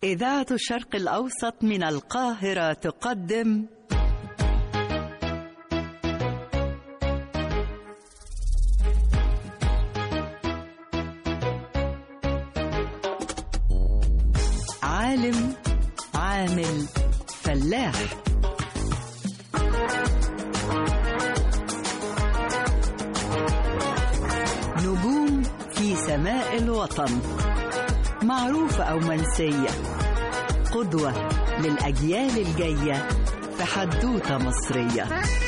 إذاعة الشرق الأوسط من القاهرة تقدم عالم عامل فلاح نجوم في سماء الوطن معروفة أو منسية قدوة للأجيال الجاية في حدوتة مصرية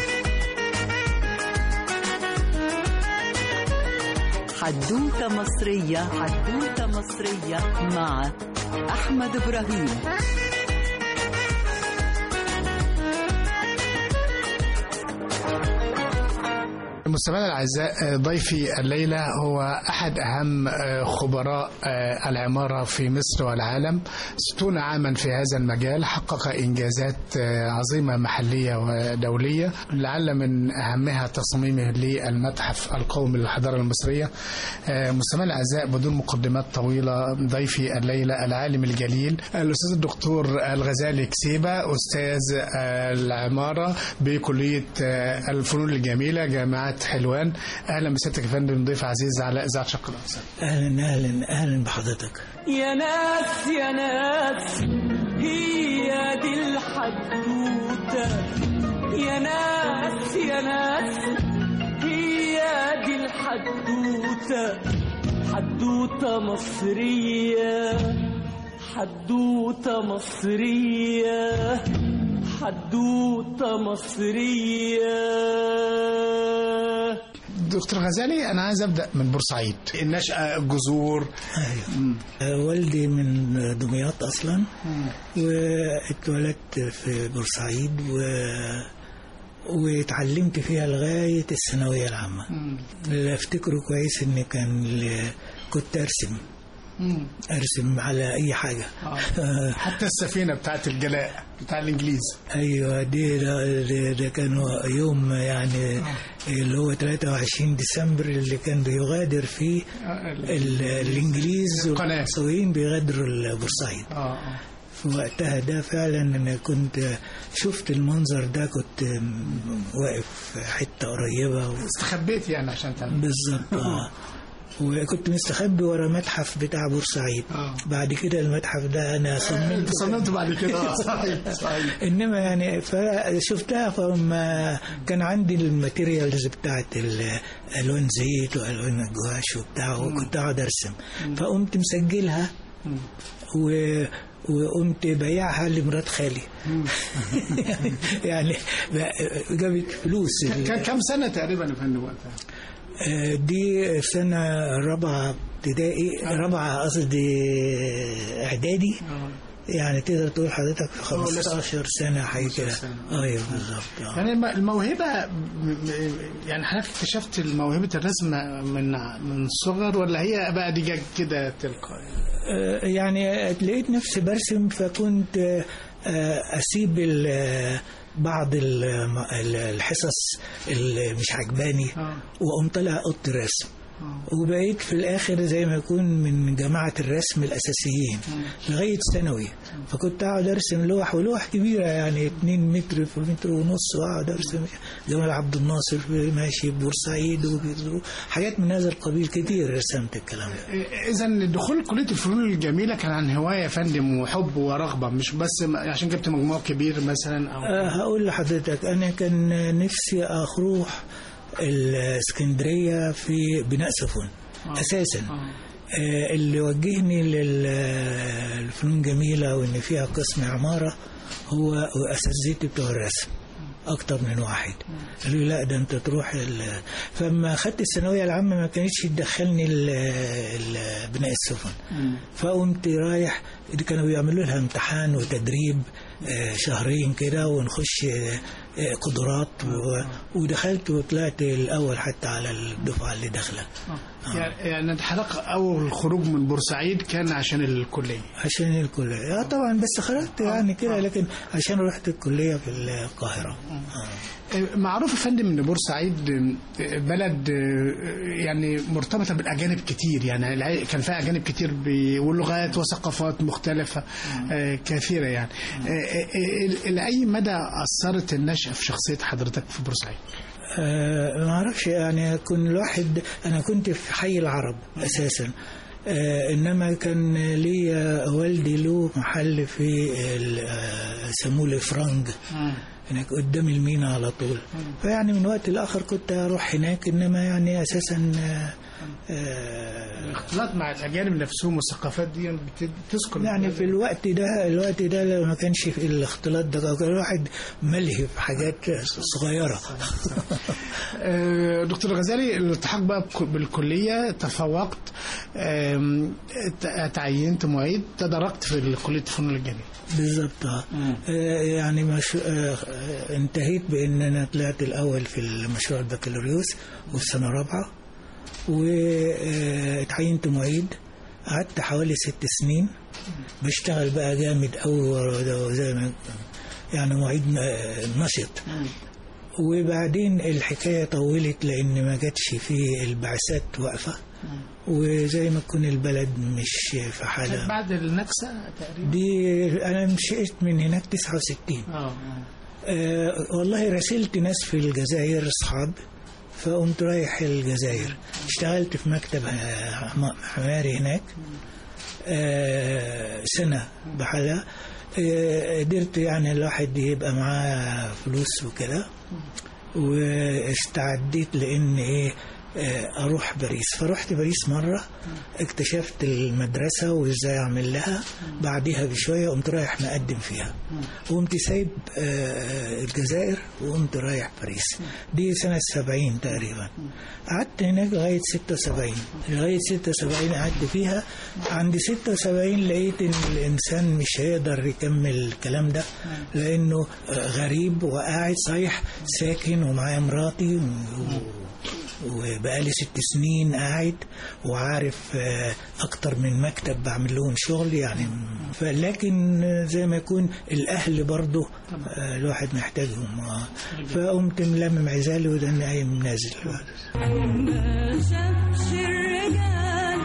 حدوتة مصرية حدوتة مصرية مع أحمد إبراهيم مستمعينا الاعزاء ضيفي الليله هو احد اهم خبراء العماره في مصر والعالم 60 عاما في هذا المجال حقق انجازات عظيمه محليه ودوليه لعل من اهمها تصميمه للمتحف القومي للحضاره المصريه مستمعينا الاعزاء بدون مقدمات طويله ضيفي الليله العالم الجليل الاستاذ الدكتور الغزالي كسيبه استاذ العماره بكليه الفنون الجميله جامعه حلوان اهلا بسيادتك يا فندم ضيف عزيز على اذاعه شق الاقصى اهلا اهلا اهلا بحضرتك يا ناس يا ناس هي دي الحدوته يا ناس يا ناس هي دي الحدوته حدوته مصريه حدوته مصريه حدوته مصريه دكتور غزالي انا عايز ابدا من بورسعيد النشاه الجذور أيوة. والدي من دمياط اصلا واتولدت في بورسعيد و واتعلمت فيها لغاية الثانوية العامة اللي افتكره كويس ان كان ل... كنت ارسم ارسم على اي حاجه آه. حتى السفينه بتاعت الجلاء بتاع الانجليز ايوه دي ده, ده, ده كان يوم يعني آه. اللي هو 23 ديسمبر اللي كان بيغادر فيه آه. الانجليز والفرنساويين بيغادروا بورسعيد آه. في وقتها ده فعلا انا كنت شفت المنظر ده كنت واقف في حته قريبه و... استخبيت يعني عشان تعمل بالظبط اه وكنت مستخبي ورا متحف بتاع بورسعيد آه. بعد كده المتحف ده انا صممت صممت بعد كده صحيح صحيح انما يعني فشفتها فما كان عندي الماتيريالز بتاعت الوان زيت والوان جواش وبتاع وكنت اقعد ارسم فقمت مسجلها و وقمت بيعها لمرات خالي يعني جابت فلوس كان كم سنه تقريبا يا فندم وقتها؟ دي سنة رابعة ابتدائي رابعة قصدي إعدادي يعني تقدر تقول حضرتك 15 سنة حاجة كده ايوه بالظبط يعني الموهبة يعني حضرتك اكتشفت موهبة الرسم من من الصغر ولا هي بقى دي جت كده تلقائي؟ يعني لقيت نفسي برسم فكنت اسيب بعض الحصص اللي مش عجباني واقوم طالع اوضه الرسم وبقيت في الاخر زي ما يكون من جماعه الرسم الاساسيين لغايه ثانوي فكنت اقعد ارسم لوح ولوح كبيره يعني 2 متر في متر ونص واقعد ارسم جمال عبد الناصر ماشي بورسعيد حاجات من هذا القبيل كتير رسمت الكلام ده اذا دخول كليه الفنون الجميله كان عن هوايه يا فندم وحب ورغبه مش بس عشان جبت مجموع كبير مثلا او أه هقول لحضرتك انا كان نفسي اروح الاسكندريه في بناء سفن آه. اساسا آه. آه اللي وجهني للفنون جميله وان فيها قسم عماره هو اساتذتي بتوع الرسم اكتر من واحد قالوا لي لا ده انت تروح ال... فما خدت الثانويه العامه ما كانتش تدخلني بناء السفن فقمت رايح كانوا بيعملوا لها امتحان وتدريب شهرين كده ونخش آه، قدرات و- ودخلت وطلعت الاول حتى على الدفعه اللي داخله يعني يعني انت حضرتك اول خروج من بورسعيد كان عشان الكليه عشان الكليه اه طبعا بس خرجت يعني كده لكن عشان رحت الكليه في القاهره آه. معروف يا فندم ان بورسعيد بلد يعني مرتبطه بالاجانب كتير يعني الع- كان فيها اجانب كتير ب- ولغات وثقافات مختلفه آه، كثيره يعني آه، آه، آه، لاي مدى اثرت النشاه في شخصيه حضرتك في بورسعيد؟ آه، ما اعرفش يعني كن الواحد انا كنت في حي العرب اساسا آه انما كان لي والدي له محل في ال- آه، يسموه الفرنج هناك قدام المينا على طول فيعني من وقت لاخر كنت اروح هناك انما يعني اساسا آه، آه، الاختلاط مع الاجانب نفسهم والثقافات دي بت- بتذكر يعني في الوقت ده الوقت ده لو ما كانش في الاختلاط ده كان الواحد ملهي في حاجات صغيره آه، دكتور غزالي الالتحاق بقى بك- بالكلية تفوقت آم، ت- تعينت معيد تدرجت في كلية الفنون الجميلة بالظبط آه. آه، يعني مش... آه، آه، انتهيت بان انا طلعت الاول في المشروع البكالوريوس وفي سنه رابعه واتعينت معيد قعدت حوالي ست سنين بشتغل بقى جامد قوي زي ما يعني معيد آه، نشط وبعدين الحكايه طولت لان ما جاتش في البعثات واقفه وزي ما تكون البلد مش في حاله بعد النكسة تقريبا دي انا مشيت من هناك 69 اه أه والله راسلت ناس في الجزائر اصحاب فقمت رايح الجزائر اشتغلت في مكتب آه، حم- حماري هناك أه سنة بحالها أه قدرت يعني الواحد يبقى معاه فلوس وكده واستعديت لان ايه آه، اروح باريس فرحت باريس مره اكتشفت المدرسه وازاي اعمل لها بعديها بشويه قمت رايح مقدم فيها وقمت سايب آه، الجزائر وقمت رايح باريس دي سنه 70 تقريبا قعدت هناك لغايه 76 لغايه 76 قعدت فيها عند 76 لقيت ان الانسان مش هيقدر يكمل الكلام ده لانه آه، غريب وقاعد صحيح ساكن ومعايا مراتي و- وبقالي ست سنين قاعد وعارف آه، اكتر من مكتب بعمل لهم شغل يعني ف- لكن آه، زي ما يكون الاهل برضه آه، الواحد محتاجهم آه. فقمت ملمم عزالي وداني قايم نازل ما شافش الرجال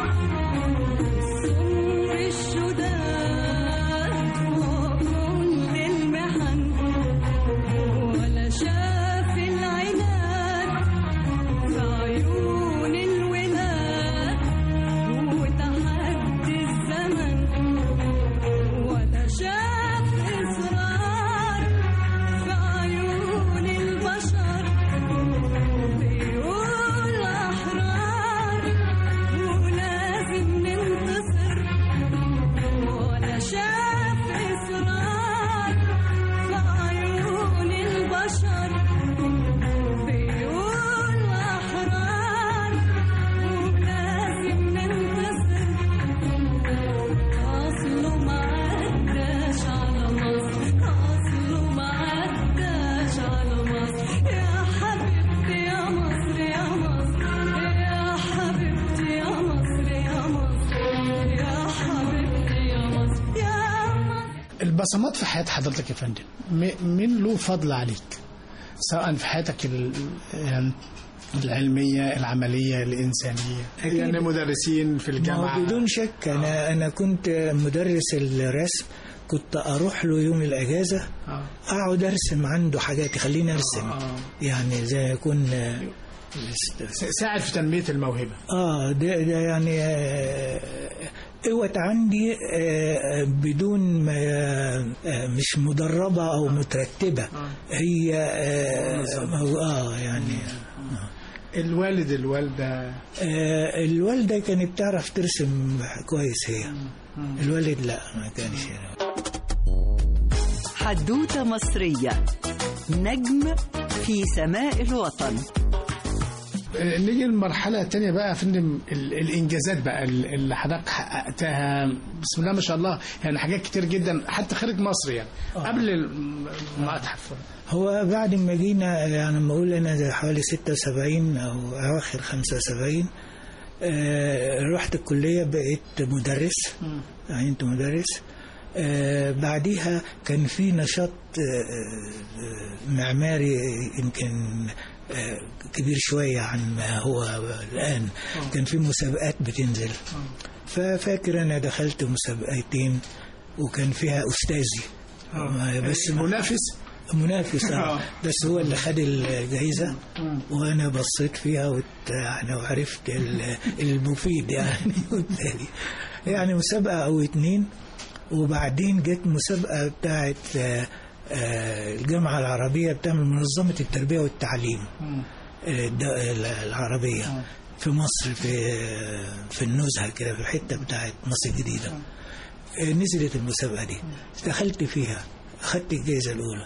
سمر الشداد وكل المحن ولا شاف العناد في عيون الولاد وتحدي الزمن ولا شاف إصرار في عيون البشر بيقول أحرار ولازم ننتصر ولا شاف إصرار في عيون البشر بيقول أحرار ولازم ننتصر أصله ما عداش على مصر أصله ما عداش على مصر يا حبيبتي يا مصر يا مصر يا حبيبتي يا مصر يا مصر يا حبيبتي يا مصر يا مصر البصمات في حياة حضرتك يا فندم م- مين له فضل عليك سواء في حياتك ال- يعني العلمية العملية الإنسانية أكيد. يعني مدرسين في ما الجامعة هو بدون شك انا انا كنت مدرس الرسم كنت اروح له يوم الاجازه آه. اقعد ارسم عنده حاجات يخليني ارسم آه. يعني زي ما يكون آه، س- ساعد في تنمية الموهبة اه ده, ده يعني آه، قوة عندي آه، بدون ما آه، مش مدربة أو مترتبة هي آه آه يعني الوالد الوالدة آه الوالدة كانت تعرف ترسم كويس هي الوالد لا ما كانش حدوتة مصرية نجم في سماء الوطن نيجي للمرحلة الثانية بقى يا فندم ال- الإنجازات بقى ال- اللي حضرتك حققتها بسم الله ما شاء الله يعني حاجات كتير جدا حتى خارج مصر يعني قبل المتحف هو بعد ما جينا يعني لما اقول انا زي حوالي 76 او اواخر 75 آه رحت الكليه بقيت مدرس عينت مدرس آه بعديها كان في نشاط آه آه، معماري يمكن آه كبير شويه عن ما هو الان كان في مسابقات بتنزل ففاكر انا دخلت مسابقتين وكان فيها استاذي بس منافس منافس آه. آه. بس هو اللي خد الجائزة وأنا بصيت فيها وت... يعني وعرفت ال- المفيد يعني والتالي يعني مسابقة أو اتنين وبعدين جت مسابقة بتاعت آه، آه، الجامعة العربية بتعمل منظمة التربية والتعليم آه، الد- العربية في مصر في في النزهة كده في الحتة بتاعت مصر الجديدة آه، نزلت المسابقة دي دخلت فيها أخدت الجائزة الأولى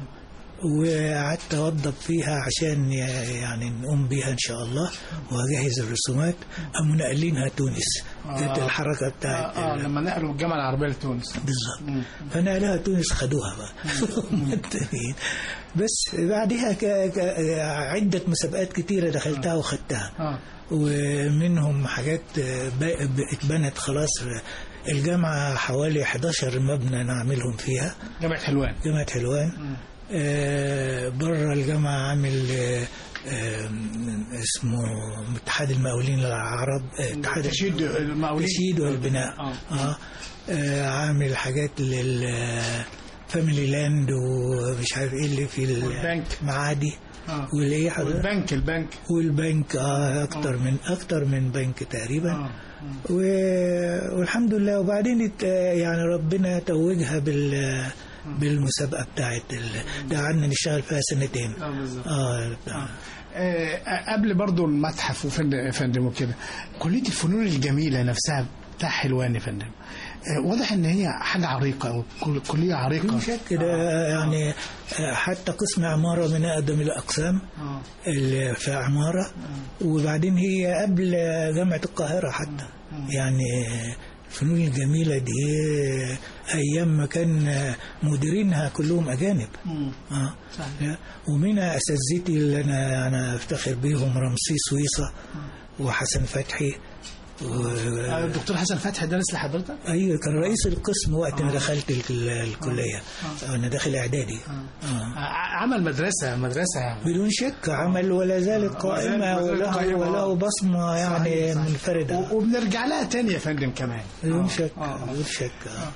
وقعدت أوضب فيها عشان ي- يعني نقوم بيها إن شاء الله وأجهز الرسومات قاموا ناقلينها تونس كانت آه. الحركة بتاعت آه, آه لما نقلوا الجامعة العربية لتونس بالظبط فنقلها تونس خدوها بقى هم التانيين. بس بعدها ك... ك... عدة مسابقات كتيرة دخلتها وخدتها آه. ومنهم حاجات ب- ب- اتبنت خلاص الجامعة حوالي 11 مبنى نعملهم فيها جامعة حلوان جامعة حلوان آه بره الجامعة عامل آه آه اسمه اتحاد المقاولين العرب آه، اتحاد تشييد المقاولين التشييد والبناء آه. آه. آه عامل حاجات لل فاميلي لاند ومش عارف ايه اللي في والبنك. المعادي آه. والايه حضرتك والبنك البنك والبنك آه اكتر من اكتر من بنك تقريبا آه. و... والحمد لله وبعدين ات- يعني ربنا توجها بال بالمسابقه بتاعت ال... ده قعدنا نشتغل فيها سنتين آه بالظبط اه بتاع. آه، قبل برضو المتحف وفندم فندم وكده كلية الفنون الجميلة نفسها بتاع حلوان يا فندم آه، واضح ان هي حاجة عريقة او كل- كلية عريقة بدون شك ده يعني آه، حتى قسم عمارة من أقدم الأقسام آه. اللي في عمارة وبعدين هي قبل جامعة القاهرة حتى يعني الفنون الجميلة دي أيام ما كان مديرينها كلهم أجانب آه. لا، ومنها أساتذتي اللي أنا أنا أفتخر بيهم رمسيس ويصة وحسن فتحي و... آه، الدكتور حسن فتحي درس لحضرتك ايوه كان رئيس القسم وقت ما دخلت ال- الكليه انا داخل اعدادي آه. آه، عمل مدرسة مدرسة يعني بدون شك عمل ولا زالت قائمه ولا زالت وله قائمة. وله بصمه يعني صحيح، صحيح. منفرده و- وبنرجع لها تاني يا فندم كمان بدون آه. شك آه. بدون شك آه.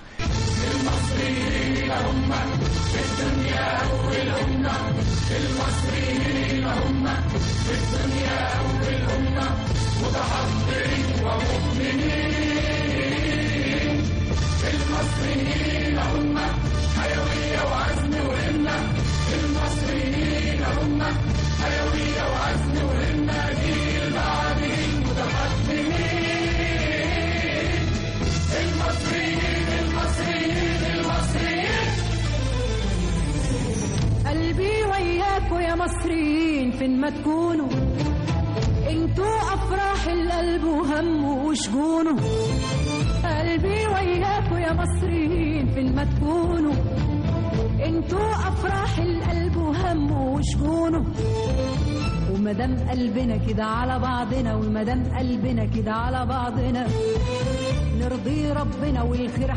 قلبي وياكوا يا مصريين فين ما تكونوا انتوا افراح القلب وهمه وشجونه قلبي وياكوا يا مصريين فين ما تكونوا انتوا افراح القلب وهمه وشجونه ومدام قلبنا كده على بعضنا ومدام قلبنا كده على بعضنا نرضي ربنا والخير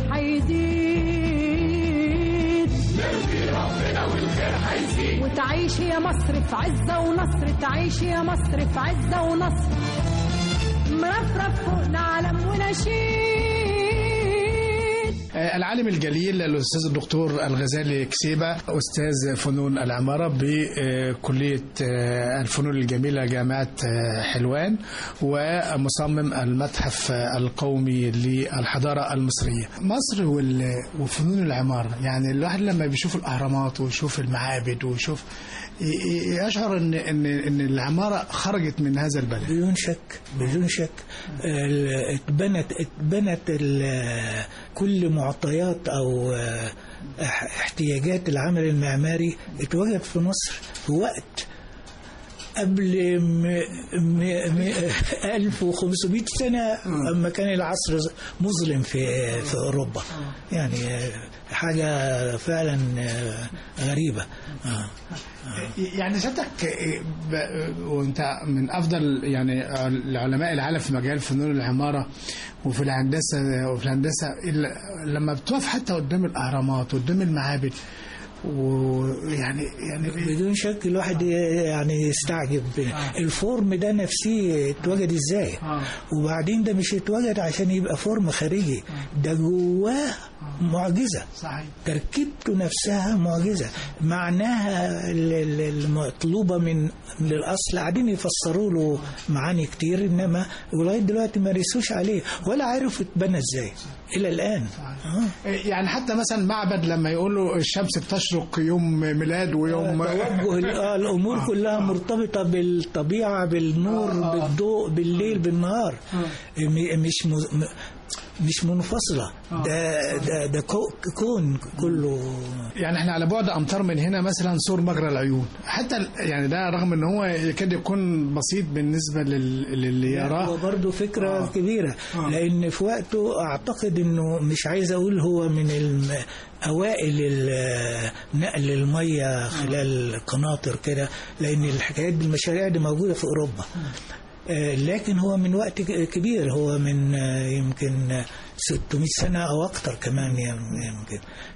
هيزيد وتعيش يا مصر في عزة ونصر تعيش يا مصر في عزة ونصر مرفرف فوقنا علم ونشيد آه، العالم الجليل الأستاذ الدكتور الغزالي كسيبة أستاذ فنون العمارة بكلية آه، الفنون الجميلة جامعة آه، حلوان ومصمم المتحف آه، القومي للحضارة المصرية مصر وال- وفنون العمارة يعني الواحد لما بيشوف الأهرامات ويشوف المعابد ويشوف ي- ي- يشعر ان ان ان العماره خرجت من هذا البلد بدون شك بدون شك ال- اتبنت اتبنت ال- كل معطيات او اه، اح- احتياجات العمل المعماري اتوجد في مصر في وقت قبل م... م... م... 1500 سنة أما كان العصر مظلم في في أوروبا يعني حاجة فعلا غريبة آه. يعني سيادتك ب- وانت من افضل يعني علماء العالم في مجال فنون العماره وفي الهندسه وفي الهندسه إلا لما بتقف حتى قدام الاهرامات قدام المعابد ويعني يعني بدون شك الواحد يعني يستعجب الفورم ده نفسيه اتوجد ازاي آه. وبعدين ده مش اتوجد عشان يبقى فورم خارجي ده جواه معجزة صحيح تركيبته نفسها معجزة معناها ال- ال- المطلوبة من من الأصل قاعدين يفسروا له معاني كتير إنما ولغاية دلوقتي ما رسوش عليه ولا عرفوا اتبنى إزاي إلى الآن آه. يعني حتى مثلا معبد لما يقولوا الشمس بتشرق يوم ميلاد ويوم توجه ال- آه، الامور كلها مرتبطه بالطبيعه بالنور بالضوء بالليل بالنهار م- مش م- م- مش منفصله ده ده ده كو- كون كله يعني احنا على بعد امتار من هنا مثلا سور مجرى العيون حتى ال- يعني ده رغم ان هو يكاد يكون بسيط بالنسبه لل- للي هو يراه برضه فكرة كبيرة لأن في وقته أعتقد أنه مش عايز أقول هو من الم... أوائل ال- نقل المية خلال قناطر كده لأن الحكايات بالمشاريع دي موجودة في أوروبا آه، لكن هو من وقت ك- كبير هو من آه، يمكن آه، 600 سنة أو أكتر كمان يم- يمكن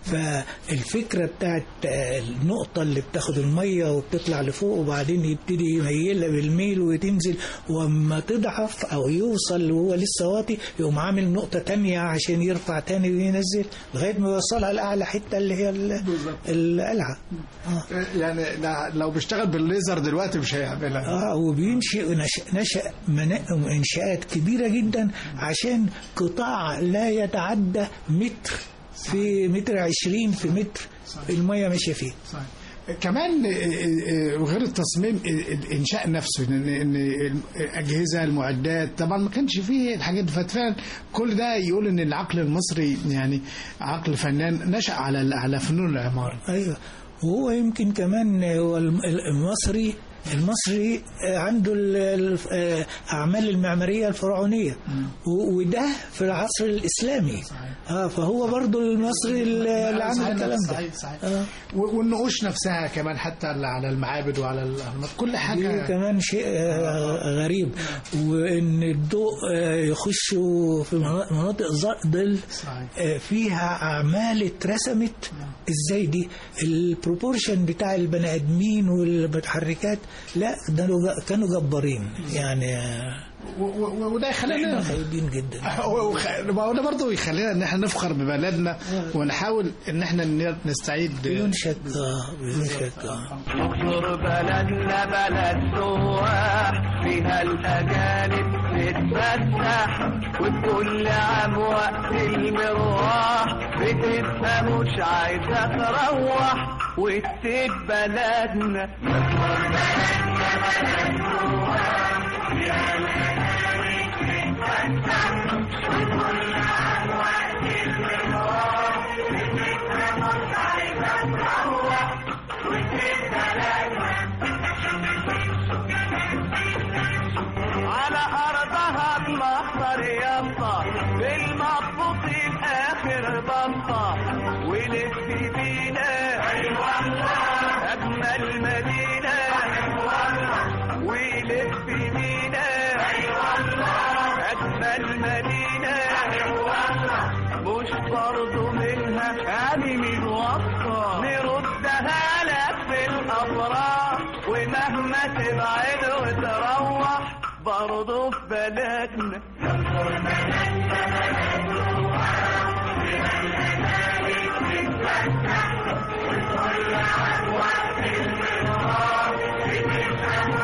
فالفكرة بتاعت آه، النقطة اللي بتاخد المية وبتطلع لفوق وبعدين يبتدي يميلها بالميل وتنزل وما تضعف أو يوصل وهو لسه واطي يقوم عامل نقطة تانية عشان يرفع تاني وينزل لغاية ما يوصلها لأعلى حتة اللي هي ال- القلعة آه. يعني لا- لو بيشتغل بالليزر دلوقتي مش هيعملها اه وبينشئ نشأ, نشأ منا- انشاءات كبيره جدا عشان قطاع لا يتعدى متر في متر عشرين في متر المية ماشية فيه صحيح. كمان آه، آه، غير التصميم آه، الانشاء نفسه ان ان الاجهزه المعدات طبعا ما كانش فيه الحاجات دي ففعلا كل ده يقول ان العقل المصري يعني عقل فنان نشا على على فنون العماره ايوه وهو يمكن كمان هو الم- المصري المصري عنده ال- ال- اعمال المعماريه الفرعونيه و- وده في العصر الاسلامي اه فهو برضو المصري اللي عمل صحيح، الكلام ده صحيح صحيح آه. و- والنقوش نفسها كمان حتى اللي على المعابد وعلى الاهرامات كل دي حاجه كمان شيء آه، غريب وان الضوء آه، يخش في منا- مناطق ظ- ظل صحيح. آه، فيها اعمال اترسمت ازاي دي البروبورشن بتاع البني ادمين والمتحركات لا ده كانوا جبارين يعني آه، و- و- وده احنا يخلينا خايبين جدا هو وخ- ما هو ده برضه يخلينا ان احنا نفخر ببلدنا ونحاول ان احنا ن- نستعيد بدون شك آه، بدون شك آه. اقصر بلدنا بلد سواح فيها الأجانب تتفسح وكل عام وقت المروح بتبقى مش عايزة تروح وتسيب بلدنا على أرضها تمطر يسطا بالمضبوط آخر بسطة ولف بينا أجمل مدينة ولف بينا أجمل مدينة مش برضو منها يعني من وسطة نردها لك في الأفراح ومهما تبعد وتروح برضو في بلدنا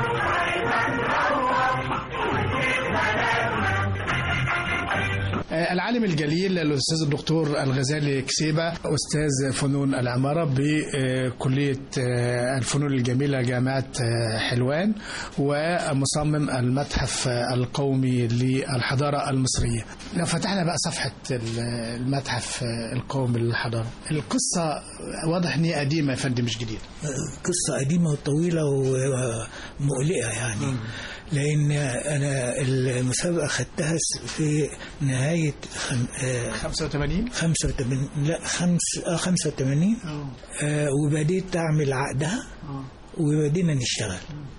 آه، العالم الجليل الأستاذ الدكتور الغزالي كسيبة أستاذ فنون العمارة بكلية الفنون الجميلة جامعة حلوان ومصمم المتحف القومي للحضارة المصرية لو فتحنا بقى صفحة المتحف القومي للحضارة القصة واضح ان هي قديمة يا فندم مش جديدة قصة قديمة وطويلة ومقلقة يعني لأن أنا المسابقة خدتها في نهاية خم... آه 85 85 لا خمس آه 85 آه وبديت أعمل عقدها وبدينا نشتغل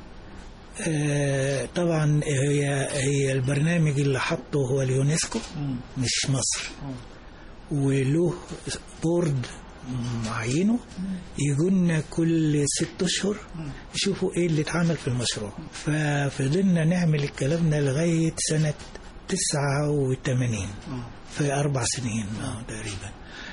آه طبعا هي هي البرنامج اللي حطه هو اليونسكو مش مصر وله بورد معينه يجونا كل ست اشهر يشوفوا ايه اللي اتعمل في المشروع ففضلنا نعمل الكلام ده لغايه سنه 89 في اربع سنين اه تقريبا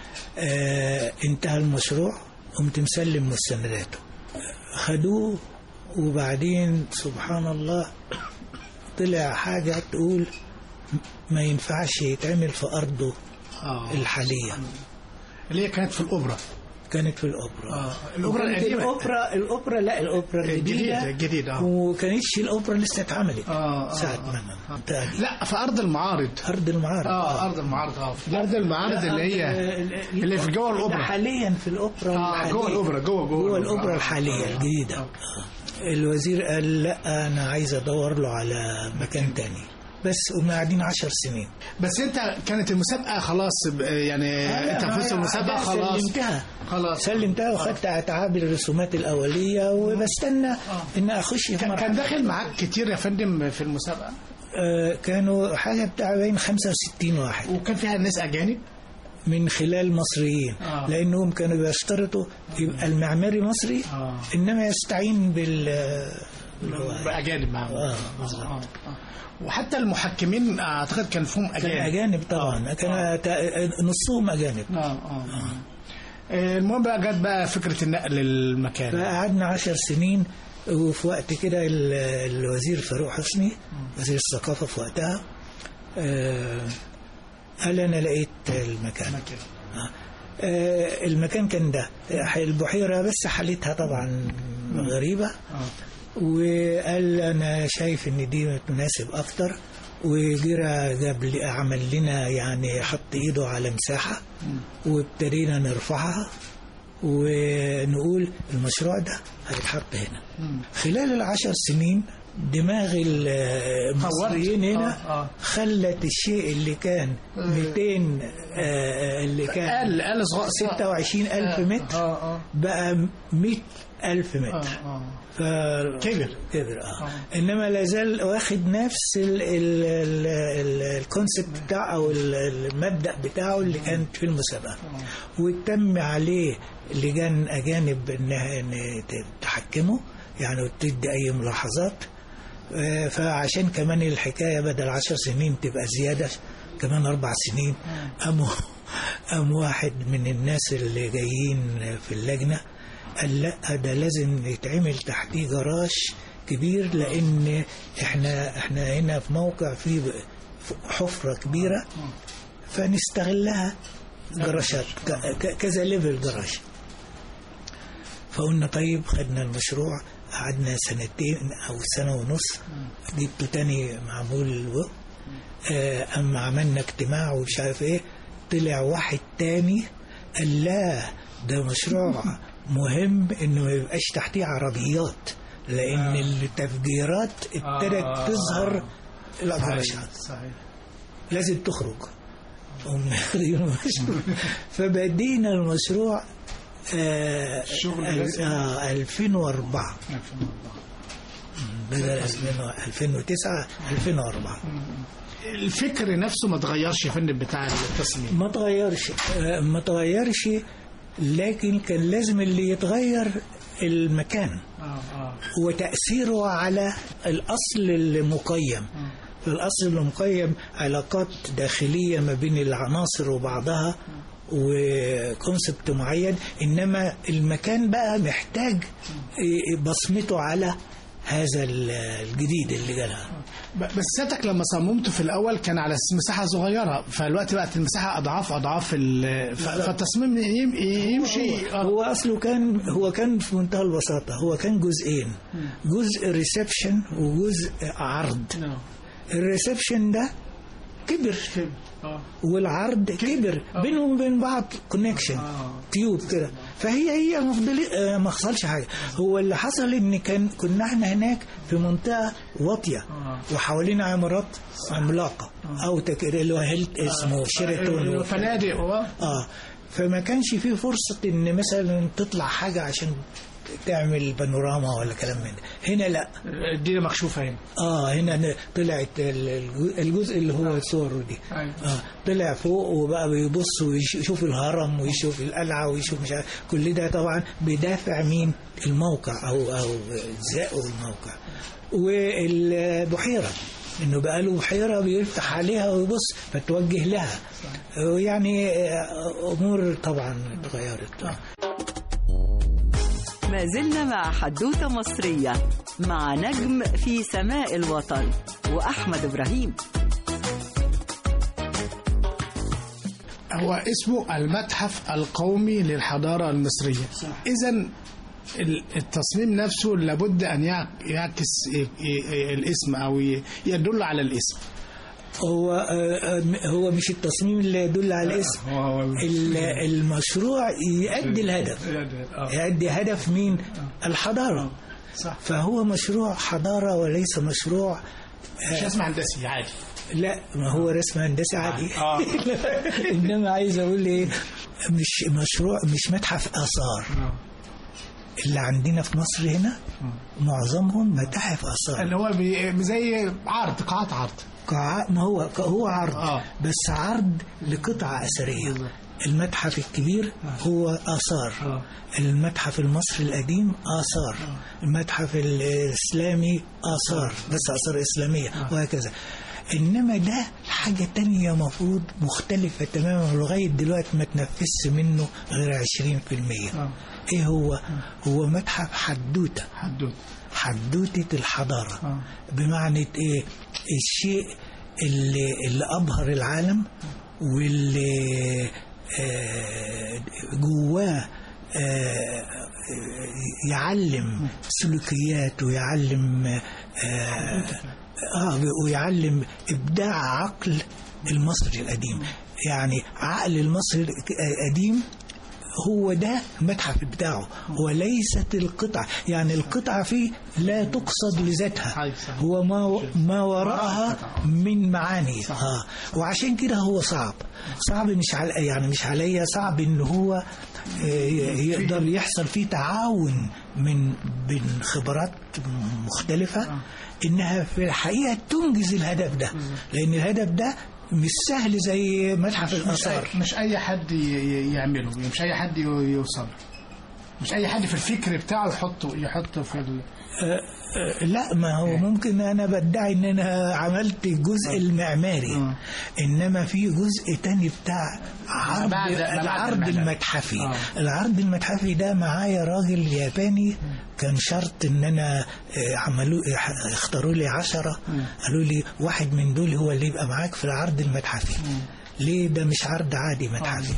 آه انتهى المشروع قمت مسلم مستنداته خدوه وبعدين سبحان الله طلع حاجه تقول ما ينفعش يتعمل في ارضه الحاليه اللي هي كانت في الأوبرا كانت في الأوبرا آه. الأوبرا وكانت القديمة. الأوبرا الأوبرا لا الأوبرا الجديدة الجديدة الجديدة آه. وكانتش الأوبرا لسه اتعملت آه، آه، ساعة آه، ما أنا تقريبا. لا في أرض المعارض أرض المعارض اه أرض المعارض اه في أرض المعارض اللي هي اللي في جوه ده الأوبرا حاليا في الأوبرا اه الحالية. جوه الأوبرا جوه جوه جوه الأوبرا آه. الحالية آه. الجديدة آه. الوزير قال لا أنا عايز أدور له على مكان تاني بس قمنا قاعدين عشر سنين بس انت كانت المسابقه خلاص ب- يعني انت فزت المسابقه خلاص سلمتها خلاص سلمتها وخدت اتعاب الرسومات الاوليه وبستنى ان اخش في كان مرحلة. كان داخل معاك كتير يا فندم في المسابقه آه، كانوا حاجه بتاع بين 65 واحد وكان فيها ناس اجانب من خلال مصريين آه. لانهم كانوا بيشترطوا يبقى المعماري مصري آه. انما يستعين بال باجانب معاهم آه، بالظبط. آه، آه. وحتى المحكمين اعتقد كان فيهم كان اجانب اجانب طبعا كان تا- نصهم اجانب اه اه آه، المهم بقى جت بقى فكره النقل للمكان فقعدنا عشر سنين وفي وقت كده ال- الوزير فاروق حسني وزير الثقافة في وقتها آه، قال أنا لقيت المكان آه، آه، المكان كان ده البحيرة بس حالتها طبعا غريبة وقال أنا شايف إن دي تناسب أكتر وجرى جاب لي عمل لنا يعني حط إيده على مساحة وابتدينا نرفعها ونقول المشروع ده هيتحط هنا خلال العشر سنين دماغ المصريين هنا آه، آه. خلت الشيء اللي كان 200 آه، اللي كان قال قال صغير 26 ألف متر اه اه بقى 100 ألف اه متر اه ف... كبر كبر اه انما لا زال واخد نفس ال- ال- ال- ال- الكونسبت بتاعه او ال- المبدا بتاعه اللي كان في المسابقه وتم عليه لجان اجانب انها إن ت- تحكمه يعني وتدي اي ملاحظات آه، فعشان كمان الحكايه بدل عشر سنين تبقى زياده كمان اربع سنين قاموا قام واحد من الناس اللي جايين في اللجنه قال لا ده لازم يتعمل تحتيه جراج كبير لان احنا احنا هنا في موقع فيه حفره كبيره فنستغلها جراشات ك- ك- كذا ليفل جراج فقلنا طيب خدنا المشروع قعدنا سنتين او سنه ونص جبته تاني معمول و- آه، اما عملنا اجتماع ومش عارف ايه طلع واحد تاني قال لا ده مشروع مهم انه ما يبقاش تحتيه عربيات لان التفجيرات ابتدت تظهر الجراشات صحيح لازم تخرج قمنا واخدين المشروع فبدينا المشروع آه الشغل ال- لازم. آه 2004 بدل 2009 2004 الفكر نفسه ما اتغيرش يا فندم بتاع التصميم ما تغيرش آه، ما تغيرش لكن كان لازم اللي يتغير المكان اه اه وتأثيره على الأصل المقيم الأصل المقيم علاقات داخلية ما بين العناصر وبعضها وكونسبت معين إنما المكان بقى محتاج بصمته على هذا ال- الجديد اللي جالها ب- بس سيادتك لما صممته في الاول كان على س- مساحه صغيره فالوقت بقت المساحه اضعاف اضعاف ال- ف- فالتصميم يم- يمشي آه. هو اصله كان هو كان في منتهى البساطه هو كان جزئين جزء ريسبشن وجزء عرض نعم. الريسبشن ده كبر آه. والعرض كبر بينهم وبين بعض كونكشن تيوب كده فهي هي مفضل آه، ما حصلش حاجه هو اللي حصل ان كان كنا احنا هناك في منطقه واطيه وحوالينا عمارات عملاقه او تك- اللي هو هيلت اسمه شيراتون فنادق آه. اه فما كانش فيه فرصة ان مثلا تطلع حاجة عشان تعمل بانوراما ولا كلام من ده هنا لا الدنيا مكشوفه هنا اه هنا ن- طلعت ال- الجزء اللي هو صوره دي أيوة. اه طلع فوق وبقى بيبص ويشوف الهرم ويشوف القلعة ويشوف مش عارف كل ده طبعا بدافع مين الموقع او او اجزاء الموقع والبحيرة انه بقى له بحيره بيفتح عليها ويبص فتوجه لها يعني آه، امور طبعا اتغيرت ما زلنا مع حدوتة مصرية مع نجم في سماء الوطن وأحمد إبراهيم هو اسمه المتحف القومي للحضارة المصرية إذا التصميم نفسه لابد أن يعك- يعكس ي- ي- الاسم أو ي- يدل على الاسم هو آه، آه، هو مش التصميم اللي يدل على الاسم ال- المشروع يؤدي الهدف يؤدي هدف مين الحضارة صح فهو مشروع حضارة وليس مشروع مش اسم هندسي عادي لا ما هو رسم هندسي عادي آه. انما عايز اقول ايه مش مشروع مش متحف اثار اللي عندنا في مصر هنا معظمهم متاحف اثار اللي هو بي- زي عرض قاعات عرض قاع ما هو هو عرض آه. بس عرض لقطعة أثرية المتحف الكبير هو آثار آه. المتحف المصري القديم آثار المتحف الإسلامي آثار بس آثار إسلامية وهكذا إنما ده حاجة تانية مفروض مختلفة تماما لغاية دلوقتي ما تنفذش منه غير 20% آه. إيه هو؟ هو متحف حدوتة حدود حدوتة الحضارة آه. بمعنى ايه الشيء اللي, اللي أبهر العالم واللي آه، جواه آه، يعلم سلوكيات ويعلم آه، آه ويعلم إبداع عقل المصري القديم يعني عقل المصري القديم هو ده المتحف بتاعه وليست القطعة يعني القطعة فيه لا تقصد لذاتها أيوة صح. هو ما ما وراءها من معاني اه وعشان كده هو صعب صعب مش على يعني مش عليا صعب ان هو آه، يقدر يحصل فيه تعاون من بين خبرات مختلفة انها في الحقيقة تنجز الهدف ده لان الهدف ده مش سهل زي متحف مش الآثار أي, مش أي حد ي- ي- يعمله مش أي حد ي- يوصل مش أي حد في الفكر بتاعه يحطه يحطه في ال... آه، لا ما هو ممكن انا بدعي ان انا عملت الجزء المعماري آه. انما في جزء تاني بتاع عرض بعد- ما بعد العرض المعماري. المتحفي آه. العرض المتحفي ده معايا راجل ياباني كان شرط ان انا آه، عملوا آه، اختاروا لي عشرة قالوا لي واحد من دول هو اللي يبقى معاك في العرض المتحفي ليه ده مش عرض عادي متحفي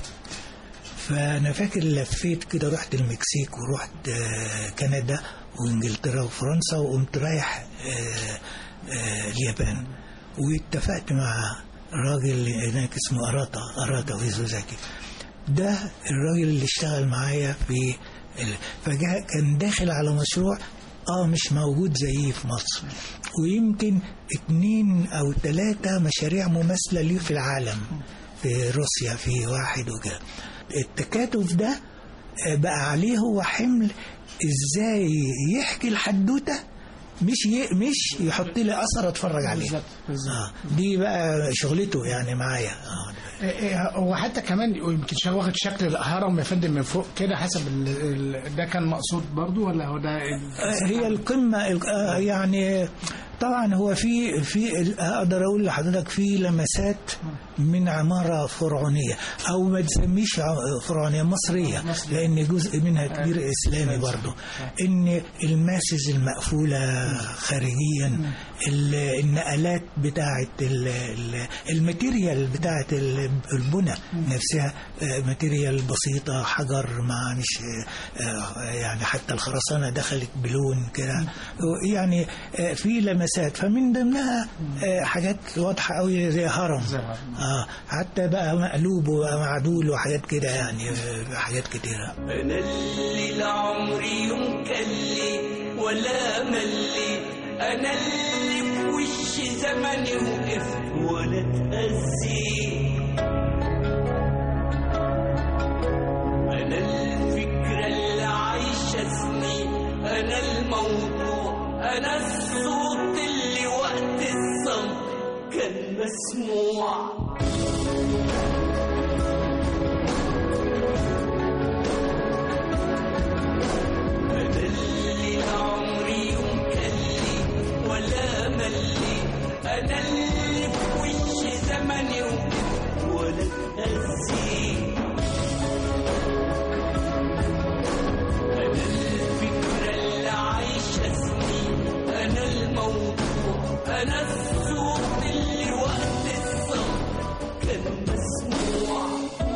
فانا فاكر لفيت كده رحت المكسيك ورحت آه، كندا وانجلترا وفرنسا وقمت رايح آه، آه، اليابان واتفقت مع راجل هناك اسمه اراتا اراتا ويزوزاكي ده الراجل اللي اشتغل معايا في ال... فجاء كان داخل على مشروع اه مش موجود زيه في مصر ويمكن اتنين او ثلاثة مشاريع مماثلة ليه في العالم في روسيا في واحد وكده التكاتف ده آه، بقى عليه هو حمل ازاي يحكي الحدوته مش ي... مش يحط لي اثر اتفرج عليه بالظبط بالظبط آه دي بقى شغلته يعني معايا آه. إيه إيه هو حتى كمان يمكن شا- واخد شكل الهرم يا فندم من فوق كده حسب ال... ال... ده كان مقصود برضو ولا هو ده آه، هي القمة ال- آه، يعني طبعا هو في في ال- اقدر اقول لحضرتك في لمسات من عمارة فرعونية أو ما تسميش ع- فرعونية مصرية لأن جزء منها كبير إسلامي برضه إن الماسز المقفولة خارجيا ال- النقلات بتاعة ال- ال- الماتيريال بتاعة ال- البنى نفسها آه، ماتيريال بسيطة حجر مع مش آه، يعني حتى الخرسانة دخلت بلون كده يعني آه، في لمسات فمن ضمنها آه، حاجات واضحة قوي زي هرم اه حتى بقى مقلوب ومعدول وحاجات كده يعني آه، حاجات كتيرة أنا اللي لعمري يوم كلي ولا ملي أنا اللي في وش زمني وقفت ولا اتأذي أنا الفكرة اللي عايشة سنين أنا الموضوع أنا الصوت اللي وقت الصمت كان مسموع أنا اللي لعمري يوم كلي ولا ملي أنا اللي في وش زمني وقفت ولا اتأذي أنا الفكرة اللي عايشة سنين أنا الموضوع أنا الصوت اللي وقت الصمت كان مسموع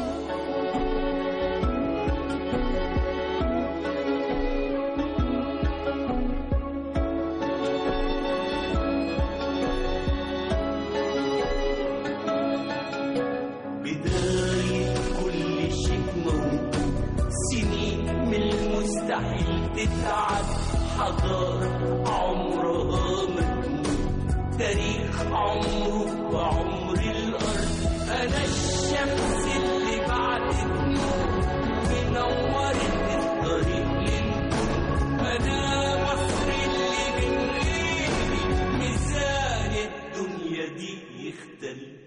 بداية كل شيء موجود سنين من المستحيل تتعد حضارة عمرها ما تموت تاريخ عمره وعمر الأرض أنا الشمس اللي بعد النور منورت الطريق للنور أنا مصر اللي من غيري ميزان الدنيا دي يختلف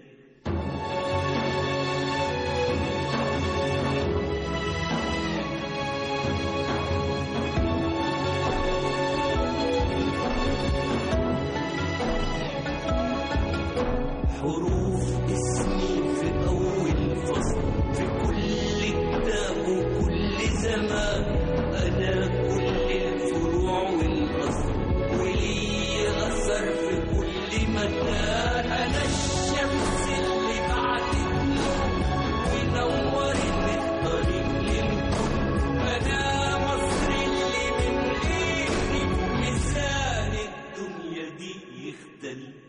حروف اسمي في أول فصل في كل كتاب وكل زمان أنا كل الفروع والأصل ولي أثر في كل مكان أنا الشمس اللي بعد النور ونورت الطريق للكل أنا مصر اللي من غيري ميزان الدنيا دي يختلف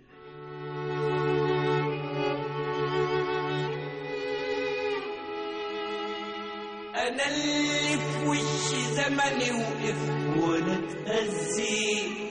أنا اللي في وش زمني وقفت ولا اتأذيت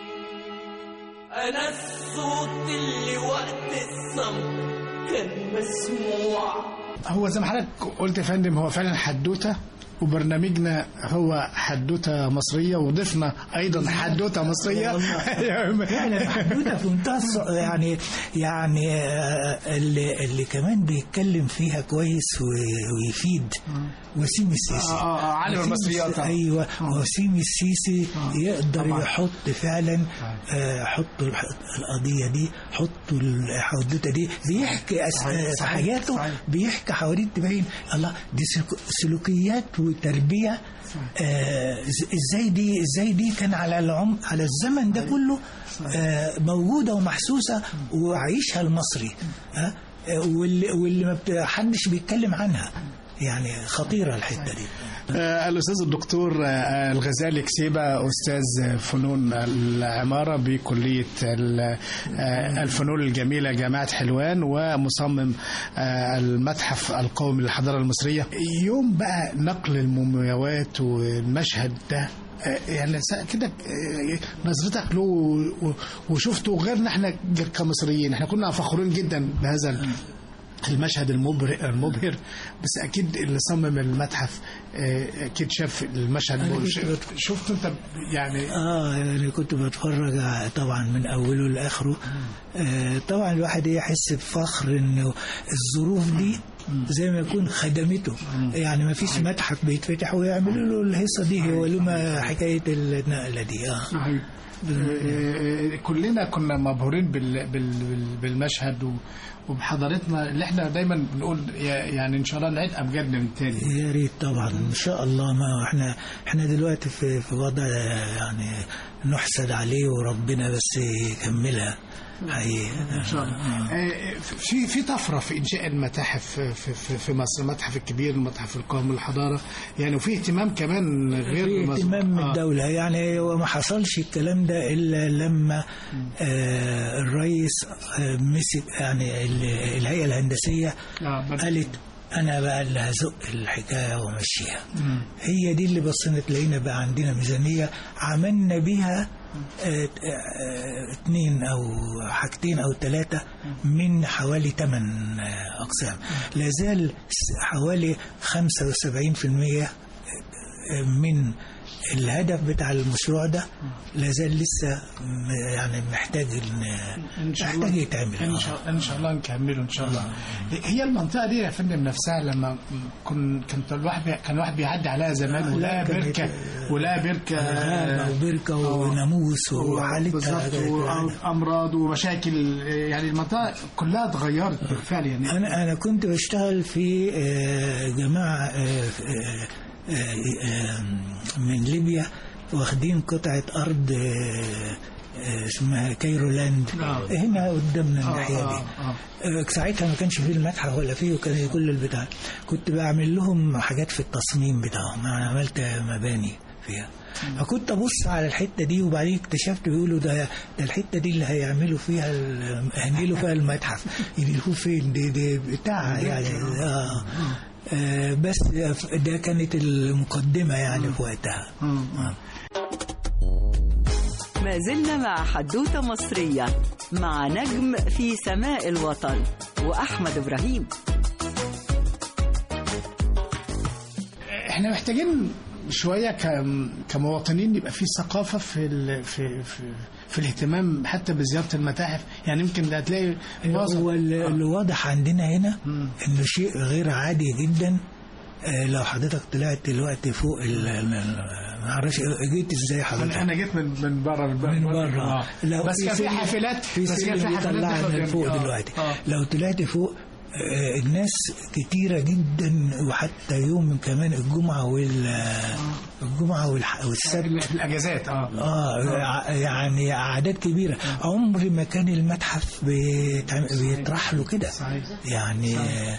أنا الصوت اللي وقت الصمت كان مسموع هو زي ما حضرتك قلت يا فندم هو فعلا حدوته وبرنامجنا هو حدوته مصريه وضفنا ايضا حدوته مصريه فعلا حدوته في منتهى الص- يعني يعني آه، اللي, اللي كمان بيتكلم فيها كويس و- ويفيد وسيم السيسي آه، آه، آه، عالم وسيم المصريات الس- طبعا. ايوه وسيم السيسي يقدر طبعا. يحط فعلا آه، حطوا الح- القضيه دي حطوا الحدوته دي بيحكي أس- صحيح، آه، صحيح، حاجاته صحيح. بيحكي حوالين تبين الله دي سلوك- سلوكيات وتربيه آه، إز- ازاي دي ازاي دي كان على العم على الزمن ده كله آه، موجوده ومحسوسه وعيشها المصري ها آه، واللي واللي ما بت- حدش بيتكلم عنها يعني خطيره الحته دي آه، الأستاذ الدكتور آه، الغزالي كسيبة أستاذ فنون العمارة بكلية ال- آه، الفنون الجميلة جامعة حلوان ومصمم آه، المتحف القومي للحضارة المصرية يوم بقى نقل المومياوات والمشهد ده آه، يعني س- كده آه، نظرتك له و- وشفته غيرنا احنا كمصريين احنا كنا فخورين جدا بهذا ال- المشهد المبهر المبهر بس اكيد اللي صمم المتحف آه، اكيد شاف المشهد أنا مو- كنت ش- بت- شفت انت يعني اه يعني كنت بتفرج ع- طبعا من اوله لاخره آه طبعا الواحد يحس بفخر انه الظروف دي زي ما يكون خدمته يعني ما فيش متحف بيتفتح ويعملوا له الهيصه دي هو لما حكايه النقله دي اه صحيح آه، كلنا كنا مبهورين بال- بال- بال- بالمشهد و- وبحضارتنا اللي احنا دايما بنقول يا- يعني ان شاء الله نعيد امجادنا من تاني يا ريت طبعا ان شاء الله ما احنا احنا دلوقتي في في وضع يعني نحسد عليه وربنا بس يكملها حقيقي ان شاء الله آه، في في طفره في انشاء المتاحف في في, في مصر المتحف الكبير المتحف القومي للحضاره يعني وفي اهتمام كمان غير في مصر. اهتمام من آه. الدولة يعني وما حصلش الكلام ده إلا لما آه الرئيس آه مسك يعني ال- الهيئة الهندسية آه، بس- قالت أنا بقى اللي هزق الحكاية وأمشيها مم. هي دي اللي بصينا تلاقينا بقى عندنا ميزانية عملنا بيها آه، آه، اتنين أو حاجتين أو ثلاثة من حوالي ثمان أقسام لازال س- حوالي 75% من الهدف بتاع المشروع ده لازال لسه م- يعني محتاج إن- ان شاء الله محتاج يتعمل ان آه. شاء ان شاء الله نكمله ان شاء الله هي المنطقه دي يا فندم نفسها لما كن كنت الواحد بي- كان الواحد بيعدي عليها زمان ولا كانت- بركه ولا بركه غابة وبركة وناموس وحالتها بالظبط وامراض ومشاكل يعني المنطقه كلها اتغيرت بالفعل يعني أنا أنا كنت بشتغل في آه، جماعة آه، آه، آه، آه، من ليبيا واخدين قطعة أرض آه، آه، اسمها كايرولاند آه. هنا قدامنا آه، الناحية آه، دي آه. آه، ساعتها ما كانش فيه المتحف ولا فيه وكان كل البتاع كنت بعمل لهم حاجات في التصميم بتاعهم انا عملت مباني فيها فكنت ابص على الحته دي وبعدين اكتشفت بيقولوا ده ده الحته دي اللي هيعملوا فيها ال- هينقلوا فيها المتحف ينقلوه فين دي, دي بتاع يعني آه آه بس ده كانت المقدمه يعني في وقتها آه. ما زلنا مع حدوتة مصرية مع نجم في سماء الوطن وأحمد إبراهيم احنا محتاجين شويه كم- كمواطنين يبقى في ثقافه في ال... في في, في الاهتمام حتى بزياره المتاحف يعني يمكن هتلاقي معظم هو ال- اللي واضح عندنا هنا مم. انه شيء غير عادي جدا آه، لو حضرتك طلعت دلوقتي فوق ال ال- ما اعرفش جيت ازاي انا حضرتك أنا جيت من من بره من بره لا بس كان في سلم- حافلات في بس كان سلم في حافلات بيطلعنا تاخد- لفوق آه، دلوقتي آه. لو طلعت فوق آه، الناس كتيرة جدا وحتى يوم كمان الجمعة وال الجمعة والح- والسبت في الاجازات اه اه ع- يعني اعداد كبيره عمر ما كان المتحف بيتعم- بيطرح له كده صحيح. يعني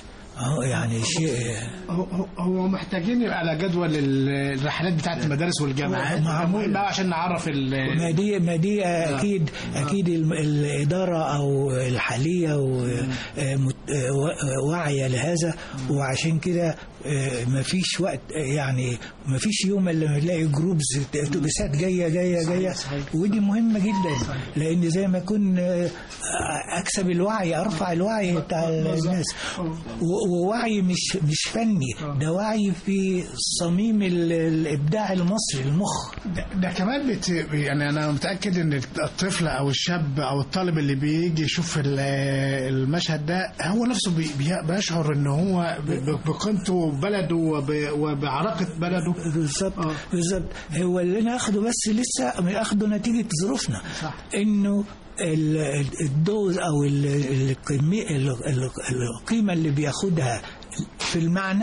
اه يعني شيء هو- هو- هو محتاجين يبقى على جدول ال- الرحلات بتاعت المدارس والجامعات معمول. بقى عشان نعرف ال- ما دي ما دي اكيد اكيد الم- الاداره او الحاليه و- آه، مت- آه، و- واعيه لهذا وعشان كده ما فيش وقت آه، يعني ما فيش يوم الا لما نلاقي جروبز اتوبيسات جايه جايه جايه صحيح. ودي مهمه جدا لان زي ما اكون آه، اكسب الوعي ارفع الوعي بتاع الناس و- ووعي مش مش فني ده وعي في صميم ال- الابداع المصري المخ ده, ده كمان بت... يعني انا متاكد ان الطفل او الشاب او الطالب اللي بيجي يشوف ال- المشهد ده هو نفسه بي... بي- بيشعر ان هو ب- ب- بقيمته وبلده وب... وبعراقه بلده بالظبط آه. بالظبط هو اللي انا اخده بس لسه اخده نتيجه ظروفنا صح. انه ال- ال- الدوز او ال- ال- الكمية- ال- ال- القيمه اللي بياخدها في المعنى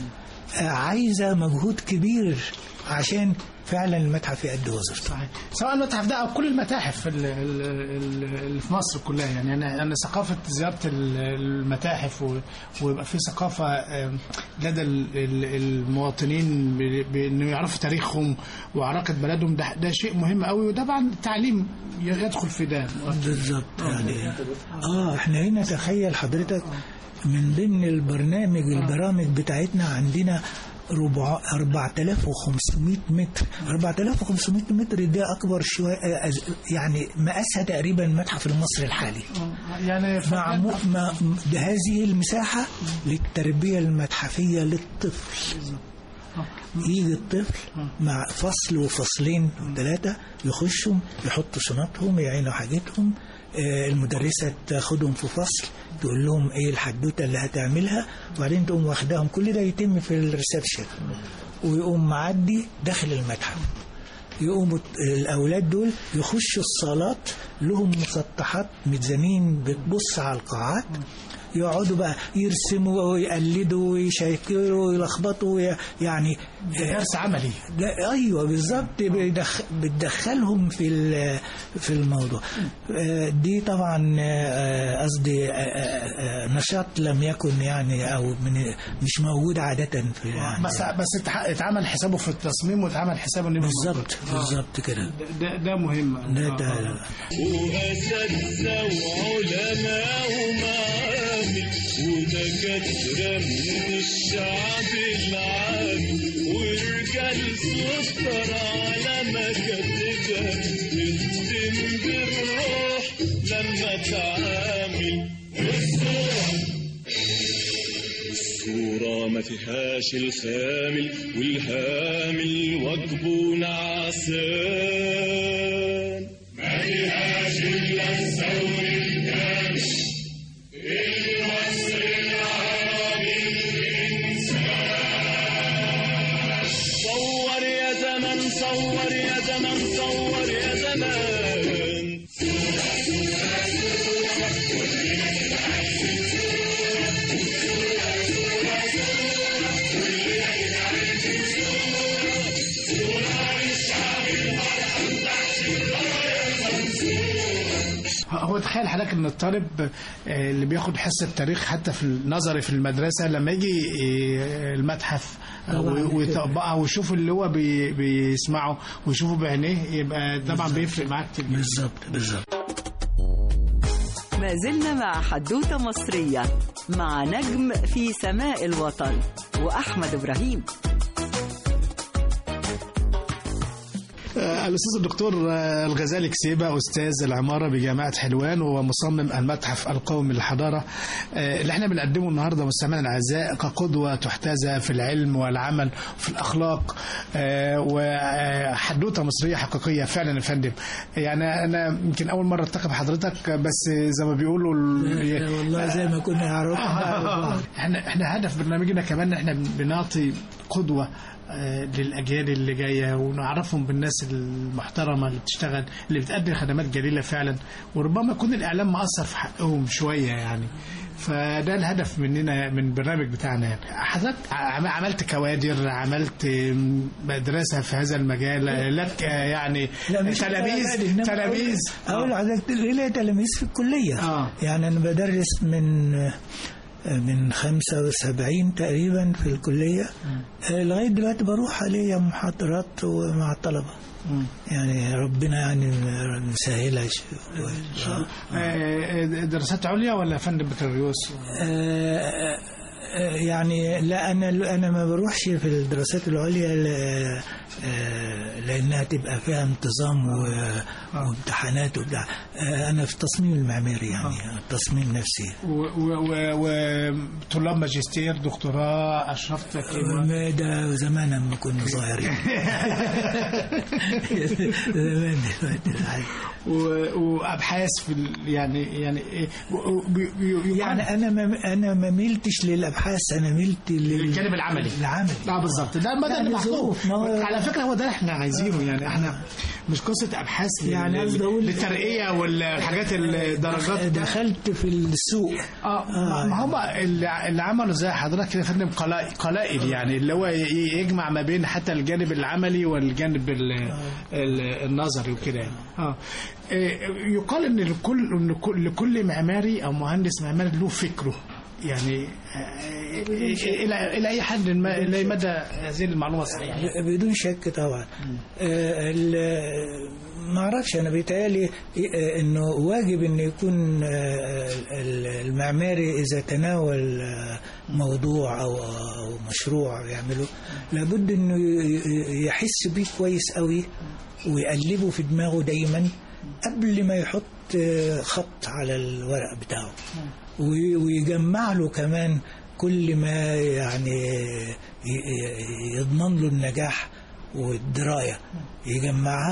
آه، عايزه مجهود كبير عشان فعلا المتحف يأدي وظيفته صحيح سواء المتحف ده او كل المتاحف ال- ال- ال- اللي في مصر كلها يعني انا انا ثقافه زياره ال- المتاحف و- ويبقى في ثقافه آم، لدى ال- ال- المواطنين ب- بانه يعرفوا تاريخهم وعراقه بلدهم ده ده شيء مهم قوي وطبعا التعليم يدخل في ده بالظبط يعني اه احنا هنا تخيل حضرتك من ضمن البرنامج البرامج بتاعتنا عندنا ربع 4500 متر 4500 متر ده اكبر شويه آه، يعني مقاسها تقريبا المتحف المصري الحالي يعني مع م... مع ده هذه المساحه للتربيه المتحفيه للطفل يجي الطفل مع فصل وفصلين وثلاثة يخشوا يحطوا شنطهم يعينوا حاجتهم آه، المدرسة تاخدهم في فصل تقول لهم ايه الحدوتة اللي هتعملها وبعدين تقوم واخداهم كل ده يتم في الريسبشن ويقوم معدي داخل المتحف يقوموا الاولاد دول يخشوا الصالات لهم مسطحات ميزانين بتبص على القاعات يقعدوا بقى يرسموا ويقلدوا ويشكلوا ويلخبطوا وي- يعني درس عملي ده ايوه بالظبط بيدخ- بتدخلهم في ال- في الموضوع آه، دي طبعا آه، قصدي آه، آه، آه، نشاط لم يكن يعني او من مش موجود عاده في يعني بس بس اتح- اتعمل حسابه في التصميم واتعمل حسابه انه يبقى بالظبط موجود. بالظبط كده ده, ده مهم ده آه، ده آه. وأساتذة وعلماء ومعامل ودكاترة من الشعب العامي ورجال سكر على مكاتبها تخدم بالروح لما تعامل والصورة الصورة ما فيهاش الخامل والهامل واجبه نعسان ما فيهاش إلا الثور الكامل المصري العربي الإنسان صور يا زمن صور يا زمن صور يا زمان هو تخيل حضرتك ان الطالب آه، اللي بياخد حصه تاريخ حتى في النظري في المدرسه لما يجي آه، المتحف آه، طبعاً. ويطبقها ويشوف اللي هو بي- بيسمعه ويشوفه بعينيه يبقى طبعا بيفرق معاه كتير جداً. بالظبط بالظبط ما زلنا مع حدوتة مصرية مع نجم في سماء الوطن وأحمد إبراهيم آه، الأستاذ الدكتور آه، الغزالي كسيبة أستاذ العمارة بجامعة حلوان ومصمم المتحف القومي للحضارة آه، اللي احنا بنقدمه النهاردة مستمعينا الأعزاء كقدوة تحتذى في العلم والعمل وفي الأخلاق آه، وحدوتة مصرية حقيقية فعلا يا فندم يعني أنا يمكن أول مرة ألتقي بحضرتك بس زي ما بيقولوا ال- والله زي ما كنا نعرف احنا احنا هدف برنامجنا كمان ان احنا بنعطي قدوه آه، للاجيال اللي جايه ونعرفهم بالناس المحترمه اللي بتشتغل اللي بتقدم خدمات جليله فعلا وربما يكون الاعلام مأثر في حقهم شويه يعني فده الهدف مننا من البرنامج بتاعنا يعني حضرتك عم- عملت كوادر عملت مدرسه في هذا المجال لك آه، يعني لا مش تلاميذ أولاد، إنما تلاميذ أقول- اقول لحضرتك ليا تلاميذ في الكليه آه. يعني انا بدرس من من 75 تقريبا في الكليه آه، لغايه دلوقتي بروح عليا محاضرات مع الطلبه يعني ربنا يعني مسهلها شوية. آه، دراسات عليا ولا يا فندم بكالوريوس؟ آه، آه، يعني لا انا انا ما بروحش في الدراسات العليا ل- آه، لانها تبقى فيها انتظام و- وامتحانات وبتاع آه، انا في التصميم المعماري يعني التصميم نفسي وطلاب ماجستير دكتوراه اشرفت كده ما ده زمان لما كنا صغيرين زمان دلوقتي و- وابحاث في ال- يعني يعني إيه، و- و- بي- بي- يعني انا ما انا ما ميلتش للابحاث انا ميلت لل- الجانب العملي. العملي اه بالظبط ده المدى يعني اللي محطوط ظروف، ما هو- على فكره هو ده احنا عايزينه يعني احنا مش قصه ابحاث لل- يعني قصدي أقول- للترقيه والحاجات الدرجات دخلت في السوق اه ما هم اللي اللي عملوا زي حضرتك كده يا فندم قلائل قلائل يعني اللي هو ي- يجمع ما بين حتى الجانب العملي والجانب ال- ال- النظري وكده يعني اه إيه، يقال ان لكل ان كل- لكل معماري او مهندس معماري له فكره يعني آه، الى الى اي حد ما الى مدى هذه المعلومه صحيحه بدون شك طبعا آه، ال- ما اعرفش انا بيتهيألي آه، انه واجب ان يكون آه، ال- المعماري اذا تناول آه، موضوع او او مشروع يعمله لابد انه ي- ي- يحس بيه كويس قوي ويقلبه في دماغه دايما قبل ما يحط آه، خط على الورق بتاعه وي- ويجمع له كمان كل ما يعني ي- ي- يضمن له النجاح والدراية يجمعها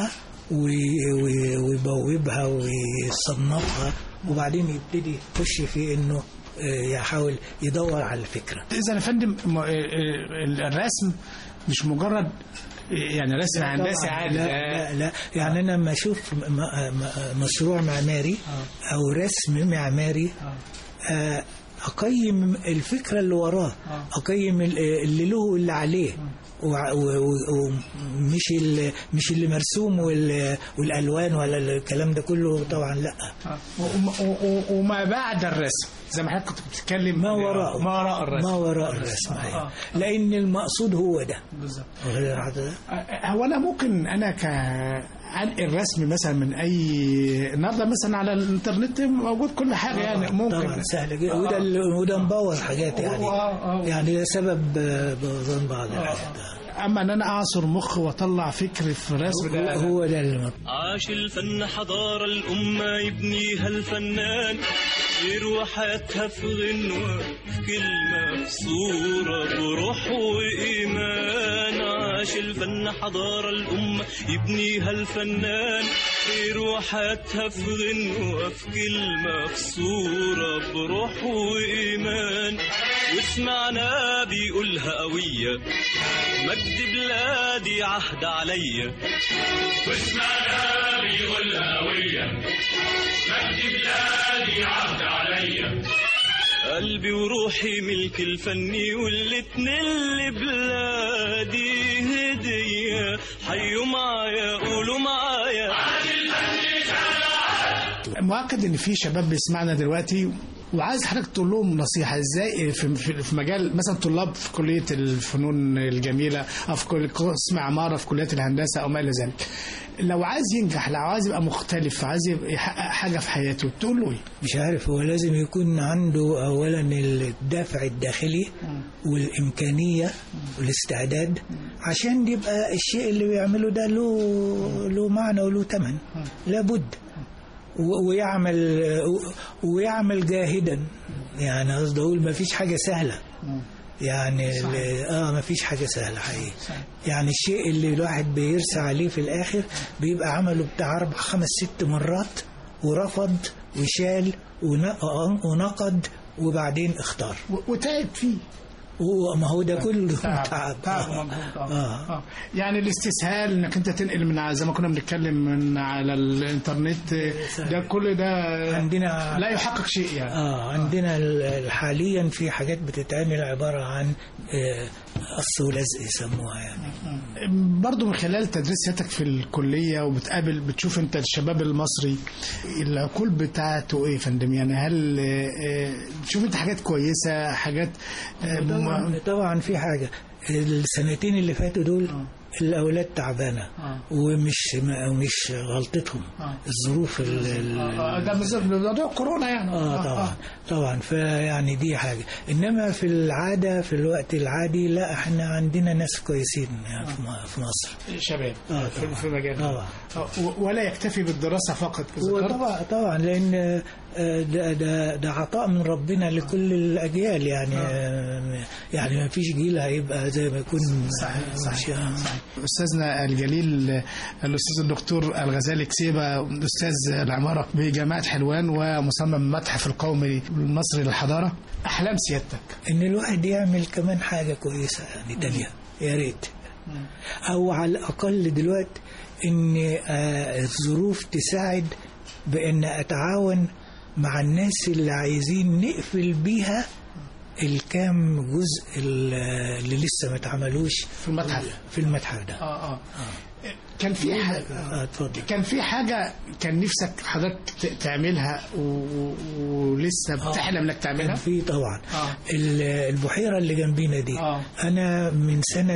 وي- وي- ويبوبها ويصنفها وبعدين يبتدي يخش في انه آه، يحاول يدور على الفكره اذا يا فندم م- آه، آه، الرسم مش مجرد آه، يعني رسم هندسي طبعاً. عادي لا, ده- لا لا يعني انا لما اشوف م- م- مشروع معماري او رسم معماري آه، اقيم الفكره اللي وراه اقيم ال- اللي له واللي عليه وع- و- و- ومش ال- مش اللي مرسوم وال- والالوان ولا الكلام ده كله طبعا لا آه. و- و- و- وما بعد الرسم زي ما حضرتك كنت بتتكلم ما وراء ما وراء الرسم ما وراء الرسم آه. أيوة. لان المقصود هو ده بالظبط غير هذا آه، هو انا ممكن انا ك انقل رسم مثلا من اي النهارده مثلا على الانترنت موجود كل حاجه يعني ممكن طبعا سهل جدا وده ال- وده مبوظ حاجات يعني آه، آه. يعني ده سبب آه، بوظان بعض الحاجات اما ان انا اعصر مخ واطلع فكر في الرسم هو- ده هو ده المطلوب عاش الفن حضارة الأمة يبنيها الفنان يروى حياتها في غنوة في كلمة في صورة بروح وإيمان عاش الفن حضارة الأمة يبنيها الفنان يروى حياتها في غنوة في كلمة في صورة بروح وإيمان وسمعنا بيقولها قوية مجد بلادي عهد عليا واسمعنا بيقول هوية مجد بلادي عهد عليا قلبي وروحي ملك الفني والاتنين لبلادي هدية حيوا معايا قولوا معايا مؤكد ان في شباب بيسمعنا دلوقتي وعايز حضرتك تقول لهم نصيحه ازاي في, في, في مجال مثلا طلاب في كليه الفنون الجميله او في كل قسم عماره في كليه الهندسه او ما الى ذلك لو عايز ينجح لو عايز يبقى مختلف عايز يبقى يحقق حاجه في حياته تقول له ايه؟ مش عارف هو لازم يكون عنده اولا الدافع الداخلي والامكانيه والاستعداد عشان يبقى الشيء اللي بيعمله ده له له معنى وله ثمن لابد و- ويعمل ويعمل جاهدا يعني قصدي اقول ما فيش حاجه سهله يعني ال- اه ما فيش حاجه سهله حقيقي يعني الشيء اللي الواحد بيرسى عليه في الاخر بيبقى عمله بتاع اربع خمس ست مرات ورفض وشال ون- ونقد وبعدين اختار و- وتعب فيه وما هو ده كله تعب تعب تعب آه. ومجهود، آه. آه. آه. يعني الاستسهال انك انت تنقل من ع- زي ما كنا بنتكلم من على الانترنت ده كل ده عندنا لا يحقق شيء يعني اه عندنا ال- حاليا في حاجات بتتعمل عباره عن آه، قص ولزق يسموها يعني برضو من خلال تدريساتك في الكلية وبتقابل بتشوف انت الشباب المصري العقول بتاعته ايه يا فندم يعني هل آه، آه، بتشوف انت حاجات كويسة حاجات آه، طبعا م- طبعا في حاجه السنتين اللي فاتوا دول الاولاد تعبانه آه. ومش مش غلطتهم آه. الظروف ال- ال- آه، ده بالظبط موضوع كورونا يعني اه طبعا طبعا فيعني دي حاجه انما في العاده في الوقت العادي لا احنا عندنا ناس كويسين يعني في م- في مصر شباب آه، في, طبعا. في مجال طبعا. آه، و- ولا يكتفي بالدراسة فقط هو ذكرت؟ طبعا طبعا لان آه، ده ده ده عطاء من ربنا لكل الاجيال يعني آه، يعني ما فيش جيل هيبقى زي ما يكون صحيح صحيح, آه. صحيح. استاذنا الجليل الاستاذ الدكتور الغزالي كسيبه استاذ العماره بجامعه حلوان ومصمم المتحف القومي المصري للحضاره احلام سيادتك ان الواحد يعمل كمان حاجه كويسه يعني تانية يا ريت او على الاقل دلوقتي ان آه، الظروف تساعد بان اتعاون مع الناس اللي عايزين نقفل بيها الكام جزء ال- اللي لسه ما اتعملوش في المتحف. في المتحف ده اه اه كان في حاجه آه، اتفضل كان في حاجه كان نفسك حضرتك ت- تعملها و- و- ولسه بتحلم انك كان تعملها في طبعا آه. ال- البحيره اللي جنبينا دي آه. انا من سنه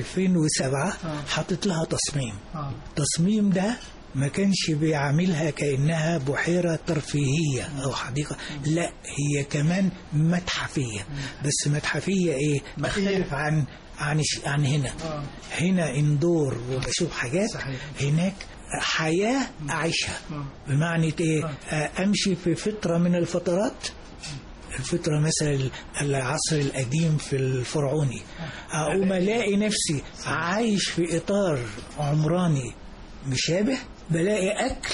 2007 آه. حاطط لها تصميم اه التصميم ده ما كانش بيعملها كأنها بحيرة ترفيهية أو حديقة لا هي كمان متحفية بس متحفية إيه مختلف عن عن ش- عن هنا آه. هنا اندور وبشوف حاجات صحيح. هناك حياة أعيشها آه. بمعنى إيه آه، أمشي في فترة من الفترات الفترة مثلا العصر القديم في الفرعوني أقوم ألاقي نفسي عايش في إطار عمراني مشابه بلاقي أكل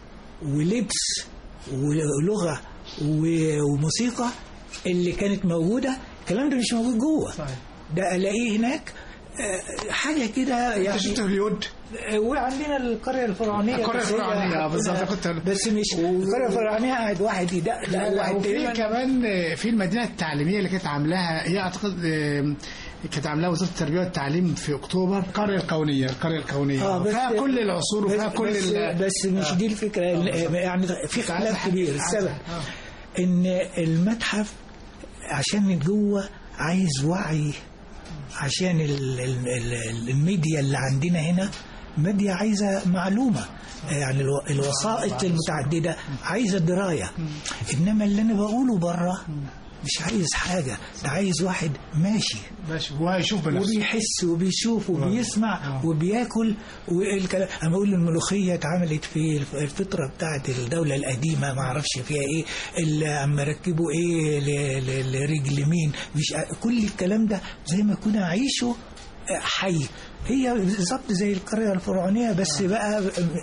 ولبس ولغة و- وموسيقى اللي كانت موجودة الكلام ده مش موجود جوه صحيح. ده ألاقيه هناك آه، حاجة كده انت يعني شفت هوليود آه، وعندنا القرية الفرعونية القرية بس هي الفرعونية، كنا- بالظبط، كنت- بس مش القرية الفرعونية قاعد واحد يدق لا واحد وفي تقريبا كمان في المدينه التعليميه اللي كانت عاملاها هي اعتقد آه، كانت عاملاها وزاره التربيه والتعليم في اكتوبر القريه الكونيه القريه الكونيه اه بس فيها كل العصور وفيها بس كل بس, ال- بس مش دي الفكره يعني في عايز اختلاف حاجة- كبير عايز السبب حاجة. ان المتحف عشان جوه عايز وعي عشان ال- ال- ال- الميديا اللي عندنا هنا ميديا عايزه معلومه يعني الو- الوسائط المتعدده عايزه درايه انما اللي انا بقوله بره مش عايز حاجه ده عايز واحد ماشي ماشي هو هيشوف بنفسه وبيحس وبيشوف وبيسمع وبياكل والكلام انا بقول الملوخيه اتعملت في الفتره بتاعت الدوله القديمه ما اعرفش فيها ايه اللي عم ركبوا ايه ل- ل- لرجل مين مش ع- كل الكلام ده زي ما كنا عايشه حي هي بالظبط زي القريه الفرعونيه بس بقى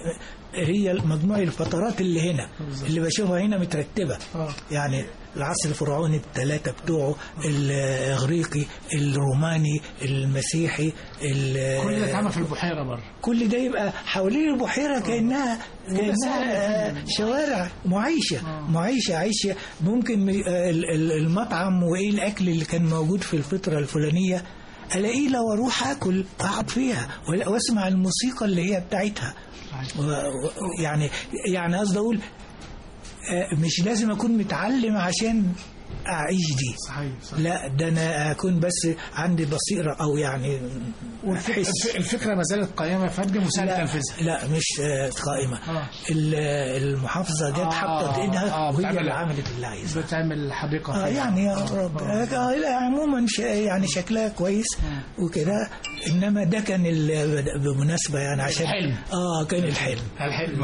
هي مجموع الفترات اللي هنا اللي بشوفها هنا مترتبه يعني العصر الفرعوني الثلاثة بتوعه الإغريقي الروماني المسيحي ال- كل ده اتعمل في البحيره بره كل ده يبقى حوالين البحيرة كأنها كأنها آه، شوارع معيشة معيشة عايشة ممكن آه، ال- ال- المطعم وإيه الأكل اللي كان موجود في الفترة الفلانية ألاقيه لو أروح أكل أقعد فيها ولا- وأسمع الموسيقى اللي هي بتاعتها و- و- يعني يعني قصدي أقول آه، مش لازم أكون متعلم عشان أعيش دي صحيح صحيح لا ده أنا أكون بس عندي بصيرة أو يعني والفكرة أحس الفكرة ما زالت قائمة فندم مساعد لا, تنفيذها لا مش آه، قائمة آه. ال- المحافظة جت آه، حطت آه، ايدها آه، وهي بتعمل- اللي عملت اللي عايزاه بتعمل حديقة آه فيها. يعني يا رب آه لا، عموما ش- يعني شكلها كويس وكده انما ده كان ال- بمناسبة يعني عشان الحلم. اه كان الحلم الحلم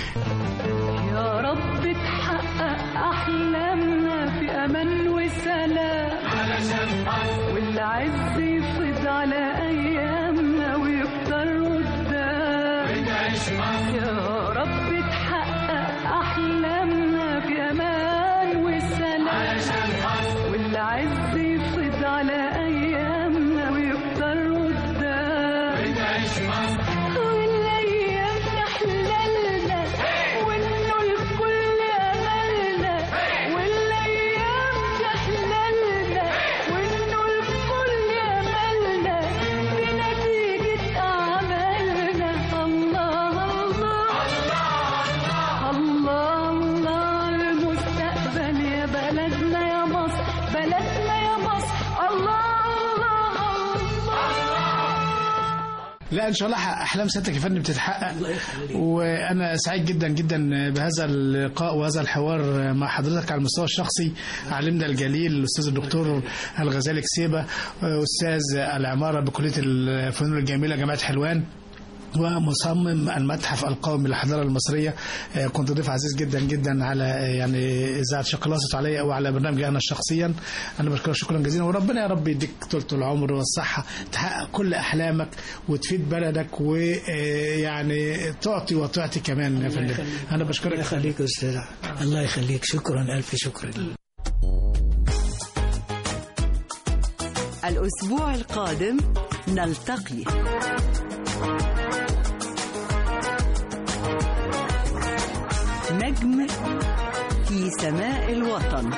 يا رب تحقق أحلامنا في أمان وسلام والعز يفيض على أيامنا ويكتر قدام يا رب تحقق أحلامنا في أمان وسلام والعز يفيض على أيامنا ويكتر قدام والايام تحللنا وانه الكل املنا والايام تحللنا وانه الكل املنا بنتيجه اعمالنا الله الله الله الله المستقبل يا بلدنا يا مصر بلدنا يا مصر الله الله الله لا ان شاء الله احلام سيادتك يا فندم بتتحقق وانا سعيد جدا جدا بهذا اللقاء وهذا الحوار مع حضرتك على المستوى الشخصي علمنا الجليل الاستاذ الدكتور الغزالي كسيبه استاذ العماره بكليه الفنون الجميله جامعه حلوان ومصمم المتحف القومي للحضاره المصريه آه، كنت ضيف عزيز جدا جدا على آه، يعني اذاعه شقلاصه علي او على برنامجي انا شخصيا انا بشكرك شكرا جزيلا وربنا يا رب يديك طولة العمر والصحه تحقق كل احلامك وتفيد بلدك ويعني تعطي وتعطي كمان يا فندم انا بشكرك الله يخليك يا استاذ الله يخليك شكرا الف شكر الأسبوع القادم نلتقي نجم في سماء الوطن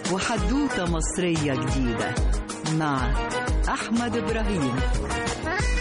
وحدوتة مصرية جديدة مع أحمد إبراهيم